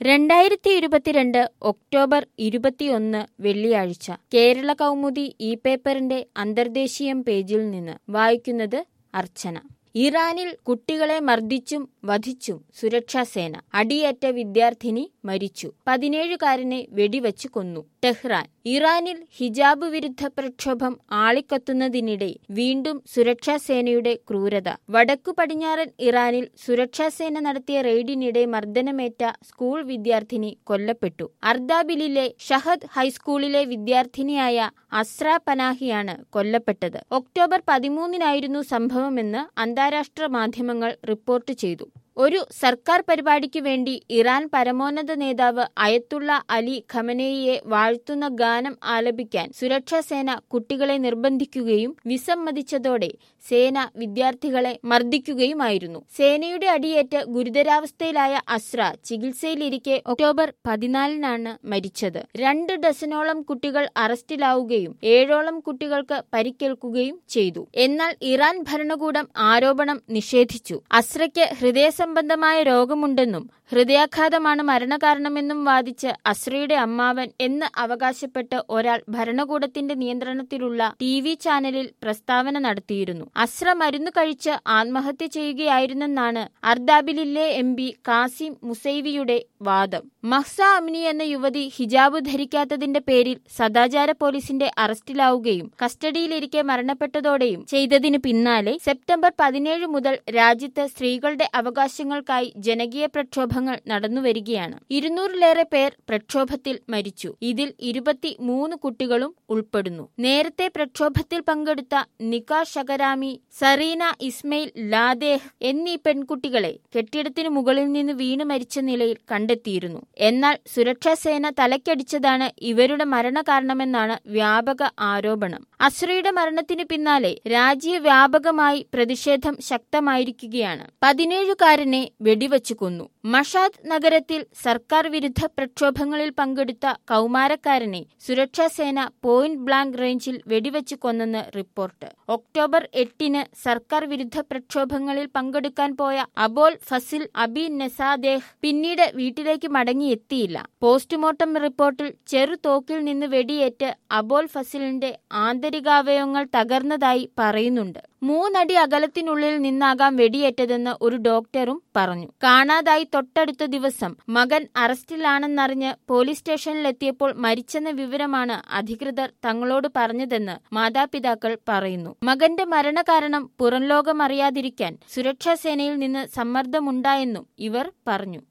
രണ്ടായിരത്തി ഇരുപത്തിരണ്ട് ഒക്ടോബർ ഇരുപത്തിയൊന്ന് വെള്ളിയാഴ്ച കേരള കൗമുദി ഇ പേപ്പറിന്റെ അന്തർദേശീയം പേജിൽ നിന്ന് വായിക്കുന്നത് അർച്ചന ഇറാനിൽ കുട്ടികളെ മർദ്ദിച്ചും വധിച്ചും സുരക്ഷാസേന അടിയേറ്റ വിദ്യാർത്ഥിനി മരിച്ചു പതിനേഴുകാരനെ വെടിവച്ചു കൊന്നു ടെഹ്റാൻ ഇറാനിൽ ഹിജാബ് വിരുദ്ധ പ്രക്ഷോഭം ആളിക്കത്തുന്നതിനിടെ വീണ്ടും സുരക്ഷാസേനയുടെ ക്രൂരത വടക്കു പടിഞ്ഞാറൻ ഇറാനിൽ സുരക്ഷാസേന നടത്തിയ റെയ്ഡിനിടെ മർദ്ദനമേറ്റ സ്കൂൾ വിദ്യാർത്ഥിനി കൊല്ലപ്പെട്ടു അർദാബിലിലെ ഷഹദ് ഹൈസ്കൂളിലെ വിദ്യാർത്ഥിനിയായ അസ്ര പനാഹിയാണ് കൊല്ലപ്പെട്ടത് ഒക്ടോബർ പതിമൂന്നിനായിരുന്നു സംഭവമെന്ന് അന്താരാഷ്ട്ര മാധ്യമങ്ങൾ റിപ്പോർട്ട് ചെയ്തു ഒരു സർക്കാർ പരിപാടിക്ക് വേണ്ടി ഇറാൻ പരമോന്നത നേതാവ് അയത്തുള്ള അലി ഖമനേയിയെ വാഴ്ത്തുന്ന ഗാനം ആലപിക്കാൻ സുരക്ഷാസേന കുട്ടികളെ നിർബന്ധിക്കുകയും വിസമ്മതിച്ചതോടെ സേന വിദ്യാർത്ഥികളെ മർദ്ദിക്കുകയുമായിരുന്നു സേനയുടെ അടിയേറ്റ് ഗുരുതരാവസ്ഥയിലായ അസ്ര ചികിത്സയിലിരിക്കെ ഒക്ടോബർ പതിനാലിനാണ് മരിച്ചത് രണ്ട് ഡസനോളം കുട്ടികൾ അറസ്റ്റിലാവുകയും ഏഴോളം കുട്ടികൾക്ക് പരിക്കേൽക്കുകയും ചെയ്തു എന്നാൽ ഇറാൻ ഭരണകൂടം ആരോപണം നിഷേധിച്ചു അസ്രയ്ക്ക് ഹൃദയ സംബന്ധമായ രോഗമുണ്ടെന്നും ഹൃദയാഘാതമാണ് മരണകാരണമെന്നും വാദിച്ച് അസ്രയുടെ അമ്മാവൻ എന്ന് അവകാശപ്പെട്ട് ഒരാൾ ഭരണകൂടത്തിന്റെ നിയന്ത്രണത്തിലുള്ള ടി വി ചാനലിൽ പ്രസ്താവന നടത്തിയിരുന്നു അസ്ര മരുന്ന് കഴിച്ച് ആത്മഹത്യ ചെയ്യുകയായിരുന്നെന്നാണ് അർദാബിലിലെ എം പി കാസിം മുസൈവിയുടെ വാദം മഹ്സ അമിനി എന്ന യുവതി ഹിജാബ് ധരിക്കാത്തതിന്റെ പേരിൽ സദാചാര പോലീസിന്റെ അറസ്റ്റിലാവുകയും കസ്റ്റഡിയിലിരിക്കെ മരണപ്പെട്ടതോടെയും ചെയ്തതിനു പിന്നാലെ സെപ്റ്റംബർ പതിനേഴ് മുതൽ രാജ്യത്ത് സ്ത്രീകളുടെ അവകാശങ്ങൾക്കായി ജനകീയ പ്രക്ഷോഭങ്ങൾ നടന്നുവരികയാണ് ഇരുന്നൂറിലേറെ പേർ പ്രക്ഷോഭത്തിൽ മരിച്ചു ഇതിൽ ഇരുപത്തി മൂന്ന് കുട്ടികളും ഉൾപ്പെടുന്നു നേരത്തെ പ്രക്ഷോഭത്തിൽ പങ്കെടുത്ത നിക ഷകരാമി സറീന ഇസ്മയിൽ ലാദേഹ് എന്നീ പെൺകുട്ടികളെ കെട്ടിടത്തിനു മുകളിൽ നിന്ന് വീണ് മരിച്ച നിലയിൽ കണ്ടെത്തിയിരുന്നു എന്നാൽ സുരക്ഷാസേന തലക്കടിച്ചതാണ് ഇവരുടെ മരണകാരണമെന്നാണ് വ്യാപക ആരോപണം അസ്രയുടെ മരണത്തിന് പിന്നാലെ രാജ്യവ്യാപകമായി പ്രതിഷേധം ശക്തമായിരിക്കുകയാണ് പതിനേഴുകാരനെ വെടിവച്ചു കൊന്നു മഷാദ് നഗരത്തിൽ സർക്കാർ വിരുദ്ധ പ്രക്ഷോഭങ്ങളിൽ പങ്കെടുത്ത കൗമാരക്കാരനെ സുരക്ഷാസേന പോയിന്റ് ബ്ലാങ്ക് റേഞ്ചിൽ വെടിവച്ചു കൊന്നെന്ന് റിപ്പോർട്ട് ഒക്ടോബർ എട്ടിന് സർക്കാർ വിരുദ്ധ പ്രക്ഷോഭങ്ങളിൽ പങ്കെടുക്കാൻ പോയ അബോൽ ഫസിൽ അബി നെസാദേഹ് പിന്നീട് വീട്ടിലേക്ക് മടങ്ങിയെത്തിയില്ല പോസ്റ്റ്മോർട്ടം റിപ്പോർട്ടിൽ ചെറു തോക്കിൽ നിന്ന് വെടിയേറ്റ് അബോൽ ഫസിലിന്റെ ആന്തരികാവയവങ്ങൾ തകർന്നതായി പറയുന്നുണ്ട് മൂന്നടി അകലത്തിനുള്ളിൽ നിന്നാകാം വെടിയേറ്റതെന്ന് ഒരു ഡോക്ടറും പറഞ്ഞു കാണാതായി തൊട്ടടുത്ത ദിവസം മകൻ അറസ്റ്റിലാണെന്നറിഞ്ഞ് പോലീസ് സ്റ്റേഷനിലെത്തിയപ്പോൾ മരിച്ചെന്ന വിവരമാണ് അധികൃതർ തങ്ങളോട് പറഞ്ഞതെന്ന് മാതാപിതാക്കൾ പറയുന്നു മകന്റെ മരണകാരണം പുറംലോകം അറിയാതിരിക്കാൻ സുരക്ഷാസേനയിൽ നിന്ന് സമ്മർദ്ദമുണ്ടായെന്നും ഇവർ പറഞ്ഞു